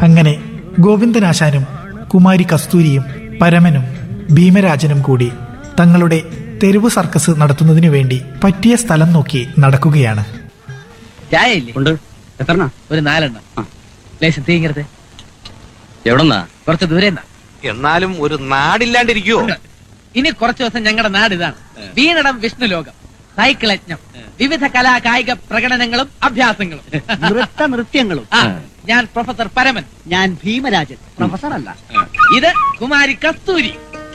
അങ്ങനെ ഗോവിന്ദനാശാനും കുമാരി കസ്തൂരിയും പരമനും ഭീമരാജനും കൂടി തങ്ങളുടെ തെരുവ് സർക്കസ് നടത്തുന്നതിനു വേണ്ടി പറ്റിയ സ്ഥലം നോക്കി നടക്കുകയാണ് ചായ ഇല്ലേ ഉണ്ട് എത്ര ഒരു നാലെണ്ണം ലേശം തീങ്ങരുത് എവിടെന്നാ കുറച്ച് ദൂരെ എന്നാലും ഒരു നാടില്ലാണ്ടിരിക്കുവോ ഇനി കുറച്ച് ദിവസം ഞങ്ങളുടെ നാട് ഇതാണ് വീണടം വിഷ്ണു ലോകം സൈക്കിൾ യജ്ഞം വിവിധ കലാ കായിക പ്രകടനങ്ങളും അഭ്യാസങ്ങളും നൃത്ത നൃത്യങ്ങളും ആ, ഞാൻ പ്രൊഫസർ പരമൻ ഞാൻ ഭീമരാജൻ പ്രൊഫസർ അല്ല ഇത് കുമാരി കസ്തൂരി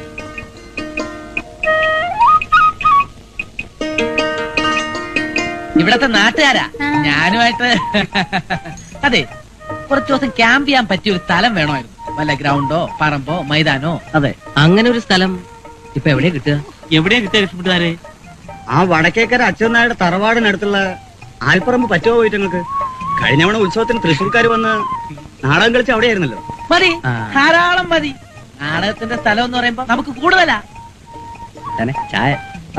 ഇവിടത്തെ നാട്ടുകാരാ ഞാനുമായിട്ട് അതെ കുറച്ചു ദിവസം ക്യാമ്പ് ചെയ്യാൻ പറ്റിയ ഒരു സ്ഥലം വേണമായിരുന്നു വല്ല ഗ്രൗണ്ടോ പറമ്പോ മൈതാനോ അതെ അങ്ങനെ ഒരു സ്ഥലം ഇപ്പൊ എവിടെയാ കിട്ടുക എവിടെയാ കിട്ടിയ രക്ഷപ്പെട്ടുകാരെ ആ വടക്കേക്കര അച്ഛനായുടെ തറവാടിനടുത്തുള്ള ആൽപ്പറമ്പ് പറ്റുമോ പോയിട്ട് നിങ്ങൾക്ക് കഴിഞ്ഞ തവണ ഉത്സവത്തിന് തൃശ്ശൂർക്കാർ വന്ന് നാടകം കളിച്ച് അവിടെയായിരുന്നല്ലോ മതി ആ. ധാരാളം മതി നാടകത്തിന്റെ സ്ഥലം എന്ന് പറയുമ്പോ നമുക്ക് കൂടുതലാ തന്നെ ചായ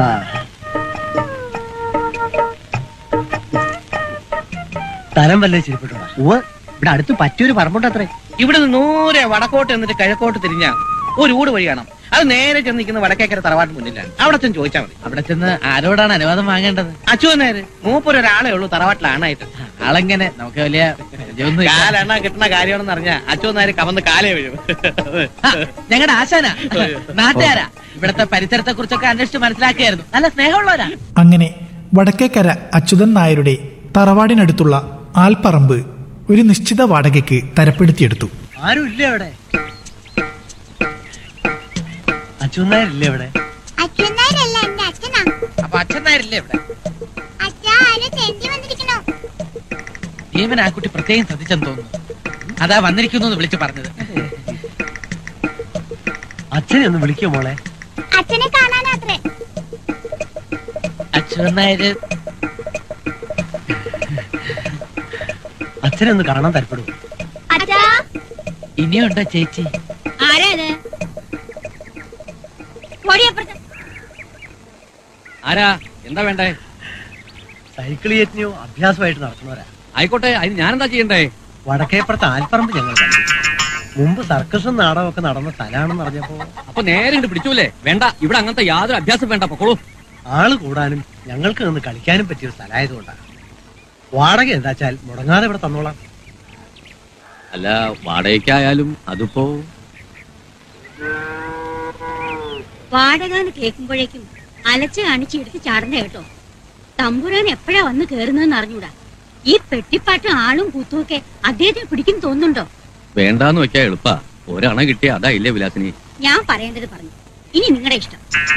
സ്ഥലം വല്ല ശരിപ്പെട്ടോ ഉവ്വ് ഇവിടെ അടുത്ത് പറ്റിയൊരു പറമ്പുണ്ടത്രേ ഇവിടെ നിന്ന് നൂരെ വടക്കോട്ട് എന്നിട്ട് കിഴക്കോട്ട് തിരിഞ്ഞ ഒരു ഊട് വഴി കാണാം അത് നേരെ ചെന്ന് നിൽക്കുന്ന വടക്കേക്കര തറവാട്ട് മുന്നിലാണ് അവിടെ ചെന്ന് ചോദിച്ചാൽ മതി അവിടെ ചെന്ന് ആരോടാണ് അനുവാദം വാങ്ങേണ്ടത് അച്ചു നേര് മൂപ്പര് ഒരാളെ ഉള്ളൂ തറവാട്ടിലാണായിട്ട് ആളെങ്ങനെ നമുക്ക് വലിയ കാലെണ്ണ കിട്ടുന്ന കാര്യമാണെന്ന് അറിഞ്ഞാ അച്ചു നേര് കവന്ന് കാലേ വീഴും ഞങ്ങളുടെ ആശാന നാട്ടുകാരാ ഇവിടത്തെ പരിസരത്തെ കുറിച്ചൊക്കെ അന്വേഷിച്ച് മനസ്സിലാക്കിയായിരുന്നു നല്ല സ്നേഹമുള്ളവരാ അങ്ങനെ വടക്കേക്കര അച്യുതൻ നായരുടെ തറവാടിനടുത്തുള്ള ആൽപ്പറമ്പ് ഒരു നിശ്ചിത വാടകയ്ക്ക് തരപ്പെടുത്തിയെടുത്തു ആരും ഇല്ല അവിടെ അച്ഛനാരില്ലേ അവിടെ അച്ഛനാരല്ല എന്റെ അച്ഛനാ അപ്പൊ അച്ഛൻ നായരില്ലേ ഇവിടെ അച്ഛ ആരോ തെണ്ടി വന്നിരിക്കണോ ഭീമൻ ആ കുട്ടി പ്രത്യേകം ശ്രദ്ധിച്ചെന്ന് തോന്നുന്നു അതാ വന്നിരിക്കുന്നു എന്ന് വിളിച്ചു പറഞ്ഞത് അച്ഛനെ ഒന്ന് വിളിക്കോ മോളെ അച്ഛനെ കാണാനാത്രേ അച്ഛൻ നായര് അച്ഛനെ ഒന്ന് കാണാൻ തരപ്പെടും അച്ഛാ ഇനിയുണ്ടോ ചേച്ചി ആരാ അത് പൊടിയപ്പുറത്ത് ആരാ എന്താ വേണ്ടേ സൈക്കിൾ യജ്ഞോ അഭ്യാസമായിട്ട് നടത്തുന്നവരാ ആയിക്കോട്ടെ അതിന് ഞാനെന്താ ചെയ്യണ്ടേ വടക്കേപ്പുറത്ത് ആൽപ്പറമ്പ് ഞങ്ങൾ കണ്ടു മുമ്പ് സർക്കസും നാടകമൊക്കെ നടന്ന സ്ഥലമാണെന്ന് അറിഞ്ഞപ്പോ അപ്പൊ നേരെ ഇങ്ങട് പിടിച്ചൂലേ വേണ്ട ഇവിടെ അങ്ങനത്തെ യാതൊരു അഭ്യാസം വേണ്ട പൊക്കോളൂ ആള് കൂടാനും ഞങ്ങൾക്ക് നിന്ന് കളിക്കാനും പറ്റിയ ഒരു സ്ഥലമായതുകൊണ്ടാണ് വാടക എന്താച്ചാൽ മുടങ്ങാതെ ഇവിടെ തന്നോളാം അല്ല വാടകയ്ക്കായാലും അതിപ്പോ വാടക എന്ന് കേൾക്കുമ്പോഴേക്കും അലച്ച് കാണിച്ച് എടുത്ത് ചാടണ്ട കേട്ടോ തമ്പുരാൻ എപ്പോഴാ വന്ന് കേറുന്നതെന്ന് അറിഞ്ഞൂടാ ഈ പെട്ടിപ്പാട്ടും ആളും കൂത്തുമൊക്കെ അദ്ദേഹത്തിന് പിടിക്കും തോന്നുന്നുണ്ടോ വേണ്ടാന്ന് വെക്കാ എളുപ്പാ ഒരണ കിട്ടിയ അതാ ഇല്ലേ വിലാസിനി ഞാൻ പറയേണ്ടത് പറഞ്ഞു ഇനി നിങ്ങളുടെ ഇഷ്ടം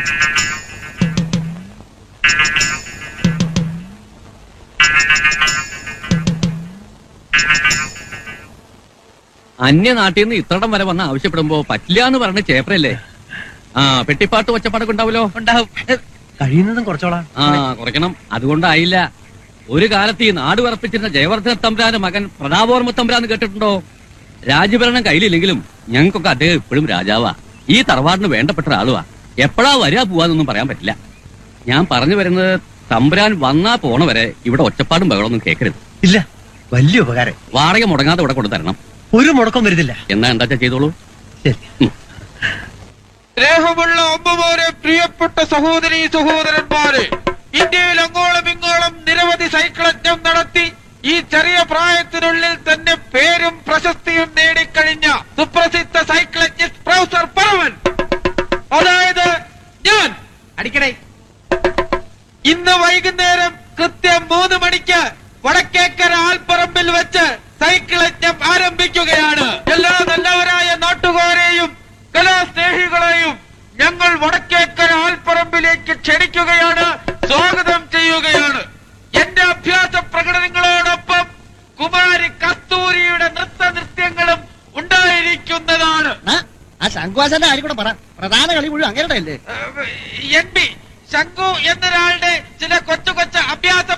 അന്യനാട്ടിൽ നിന്ന് ഇത്രടം വരെ വന്ന് ആവശ്യപ്പെടുമ്പോ പറ്റില്ല എന്ന് പറഞ്ഞ ചേപ്രല്ലേ ആ പെട്ടിപ്പാട്ട് ഒച്ചപ്പാടൊക്കെ ഉണ്ടാവല്ലോ ഉണ്ടാവും കഴിയുന്നതും കുറച്ചോളാം ആ കുറയ്ക്കണം അതുകൊണ്ടായില്ല ഒരു കാലത്ത് ഈ നാട് വിറപ്പിച്ചിരുന്ന ജയവർദ്ധന തമ്പുരാന്റെ മകൻ പ്രതാപോർമ്മ തമ്പുരാന്ന് കേട്ടിട്ടുണ്ടോ രാജ്യഭരണം കയ്യിലില്ലെങ്കിലും ഞങ്ങൾക്കൊക്കെ അദ്ദേഹം ഇപ്പോഴും രാജാവാ ഈ തറവാടിന് വേണ്ടപ്പെട്ട ഒരാളുവാ എപ്പോഴാ വരിക പോവാന്നൊന്നും പറയാൻ പറ്റില്ല ഞാൻ പറഞ്ഞു വരുന്നത് തമ്പുരാൻ വന്നാ പോണ വരെ ഇവിടെ ഒച്ചപ്പാടും ബഹളമൊന്നും കേൾക്കരുത് ഇല്ല വലിയ ഉപകാരം വാടക മുടങ്ങാതെ ഇവിടെ കൊണ്ടു തരണം ഒരു മുടക്കം വരുന്നില്ല എന്നാ എന്താ ചെയ്തോളൂ ശരി സ്നേഹമുള്ള അമ്മമാരെ പ്രിയപ്പെട്ട സഹോദരി സഹോദരന്മാരെ ഇന്ത്യയിൽ അങ്ങോളം ഇങ്ങോളം നിരവധി സൈക്ലജ്ഞം നടത്തി ഈ ചെറിയ പ്രായത്തിനുള്ളിൽ തന്നെ പേരും പ്രശസ്തിയും നേടിക്കഴിഞ്ഞ സുപ്രസിദ്ധ സൈക്ലജ്ഞിസ്റ്റ് പ്രൊഫസർ പരമൻ അതായത് ഞാൻ അടിക്കടേ ഇന്ന് വൈകുന്നേരം കൃത്യം മൂന്ന് മണിക്ക് വടക്കേക്കര ആൽപ്പറമ്പിൽ വെച്ച് സൈക്കിൾ യജ്ഞം ആരംഭിക്കുകയാണ് എല്ലാ നല്ലവരായ നാട്ടുകാരെയും കലാസ്നേഹികളെയും ഞങ്ങൾ വടക്കേക്കര ആൽപ്പറമ്പിലേക്ക് ക്ഷണിക്കുകയാണ് സ്വാഗതം ചെയ്യുകയാണ് എന്റെ അഭ്യാസ പ്രകടനങ്ങളോടൊപ്പം കുമാരി കസ്തൂരിയുടെ നൃത്ത നൃത്യങ്ങളും ഉണ്ടായിരിക്കുന്നതാണ് ആ ശങ്കുവാസന്റെ കാര്യം കൂടെ പറ പ്രധാന കളി മുഴുവൻ അങ്ങനെ അല്ലേ എൻ ബി ശംഖു എന്നൊരാളുടെ ചില കൊച്ചു കൊച്ചു അഭ്യാസ